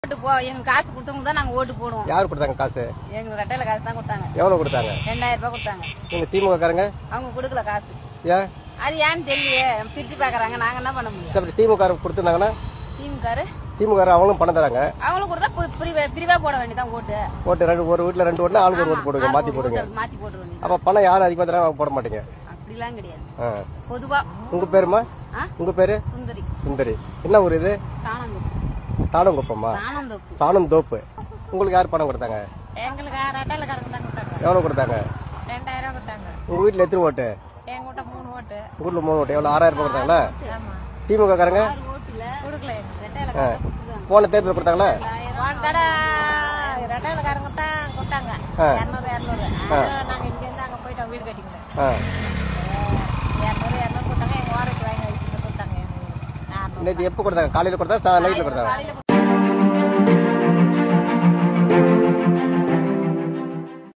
ஓட்டு போ எங்க காசு கொடுத்தவங்க தான் நாங்க ஓட்டு போடுவோம் யார் கொடுத்தாங்க காசு எங்க ரெட்டையில காசு தான் கொடுத்தாங்க எவ்வளவு கொடுத்தாங்க ரெண்டாயிரம் ரூபாய் கொடுத்தாங்க நீங்க திமுக காரங்க அவங்க கொடுக்கல காசு ஏன் அது ஏன்னு தெரியலையே பிரிச்சு பாக்குறாங்க நாங்க என்ன பண்ண முடியும் சரி, அப்படி திமுக காரங்க கொடுத்துருந்தாங்கன்னா திமுக திமுக காரங்க அவங்களும் பணம் தராங்க அவங்களும் கொடுத்தா பு- பிரிவா பிரிவா போட வேண்டியதான் ஓட்டு ஓட்டு ரெண்டு ஒரு வீட்டுல ரெண்டு ஓட்டுனா ஆளுக்கு ஒரு ஓட்டு போடுங்க ஆளுக்கு மாத்தி ஒரு போடுங்க ஓட்டு மாத்தி போட வேண்டியது அப்ப பணம் யார் அதிகமா தராங்க அவங்க போட மாட்டீங்க அப்படிலாம் கிடையாது ஆ. பொதுவா உங்க பேருமா ஆ? உங்க பேரு சுந்தரி சுந்தரி என்ன ஊர் இது சாணந்தோப்பு தானங்குப்பமா சாணந்தோப்பு சாணம் தோப்பு உங்களுக்கு யார் பணம் கொடுத்தாங்க எங்களுக்கு ரெட்டையில காரங்க தான் கொடுத்தாங்க எவ்வளவு கொடுத்தாங்க ரெண்டாயிரம் கொடுத்தாங்க உங்க வீட்டுல எத்தனை ஓட்டு எங்க கிட்ட மூணு ஓட்டு உங்க வீட்டுல மூணு ஓட்டு எவ்வளவு ஆறாயிரம் ரூபாய் கொடுத்தாங்களா ஆமா திமுக காரங்க ஓட்டுல கொடுக்கல ரெட்டையில ஆ. போன தேர்தல் கொடுத்தாங்களா போன தடவை ரெட்டையிலக்காரங்க தான் கொடுத்தாங்க ஆ. இரநூறு இரநூறு ஆ. நாங்க இங்க இருந்து அங்க போயிட்டோம் வீடு கட்டிக்கணும் ஆ. இரநூறு இரநூறு கொடுத்தாங்க எங்க வாரத்துக்கு வாங்கி வச்சுட்டு கொடுத்தாங்க எங்க நேத்து எப்ப கொடுத்தாங்க காலையில கொடுத்தா நைட்ல கொடுத்தாங்க காலையில